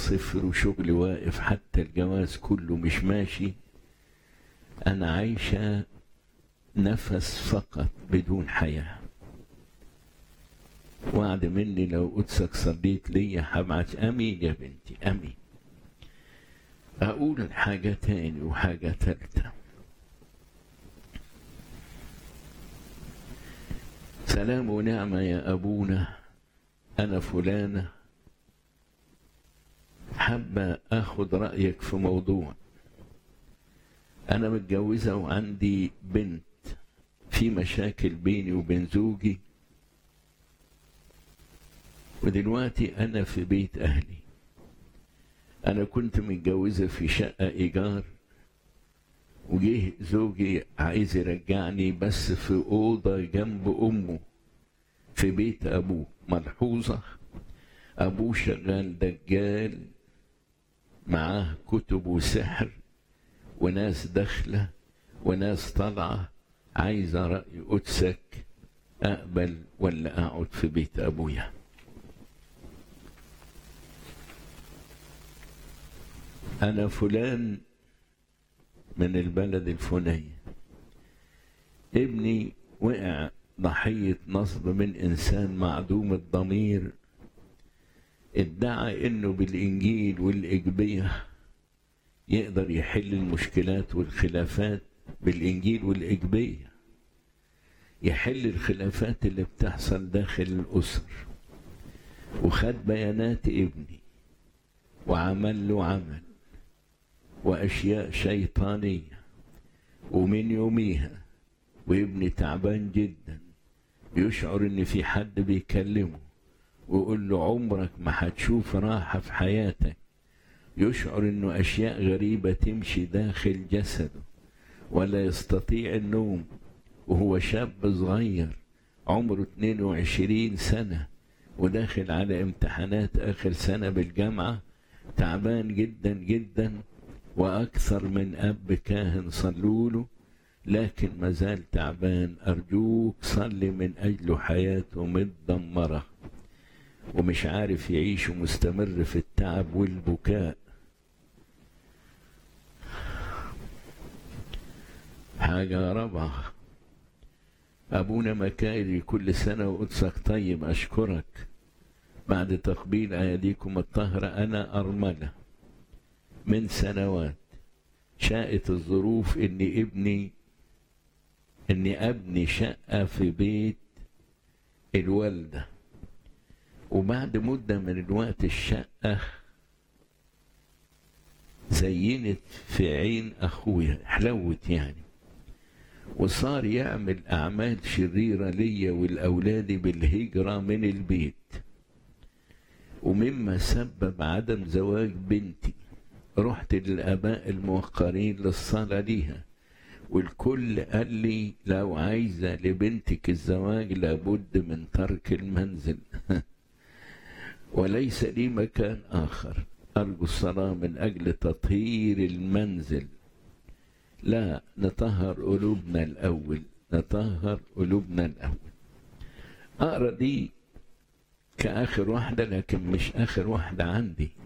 صفر وشغلي واقف حتى الجواز كله مش ماشي أنا عايشة نفس فقط بدون حياة وعد مني لو قدسك صليت لي هبعت أمين يا بنتي أمين أقول حاجة تاني وحاجة تالتة سلام ونعمة يا أبونا أنا فلانة حابة أخد رأيك في موضوع أنا متجوزة وعندي بنت في مشاكل بيني وبين زوجي ودلوقتي أنا في بيت أهلي أنا كنت متجوزة في شقة إيجار وجه زوجي عايز يرجعني بس في أوضة جنب أمه في بيت أبوه ملحوظة أبوه شغال دجال معاه كتب وسحر وناس داخلة وناس طالعة عايزة رأي قدسك أقبل ولا أقعد في بيت أبويا أنا فلان من البلد الفلاني ابني وقع ضحية نصب من إنسان معدوم الضمير ادعى إنه بالإنجيل والإجبية يقدر يحل المشكلات والخلافات بالإنجيل والإجبية يحل الخلافات اللي بتحصل داخل الأسر وخد بيانات ابني وعمل له عمل وأشياء شيطانية ومن يوميها وابني تعبان جدا يشعر ان في حد بيكلمه ويقول له عمرك ما هتشوف راحة في حياتك يشعر انه اشياء غريبة تمشي داخل جسده ولا يستطيع النوم وهو شاب صغير عمره 22 سنة وداخل على امتحانات آخر سنة بالجامعة تعبان جدا جدا وأكثر من أب كاهن صلوا له لكن ما زال تعبان أرجوك صلي من أجله حياته متدمرة ومش عارف يعيش ومستمر في التعب والبكاء حاجة رابعة أبونا مكاري كل سنة وقدسك طيب أشكرك بعد تقبيل أيديكم الطاهرة أنا أرملة من سنوات شاءت الظروف إن ابني إني أبني شقة في بيت الوالدة وبعد مدة من الوقت الشقة زينت في عين أخويا حلوت يعني وصار يعمل أعمال شريرة ليا والأولاد بالهجرة من البيت ومما سبب عدم زواج بنتي رحت للآباء الموقرين للصلاة ليها والكل قال لي لو عايزة لبنتك الزواج لابد من ترك المنزل وليس لي مكان آخر أرجو الصلاة من أجل تطهير المنزل لا نطهر قلوبنا الأول نطهر قلوبنا الأول أقرأ دي كآخر واحدة لكن مش آخر واحدة عندي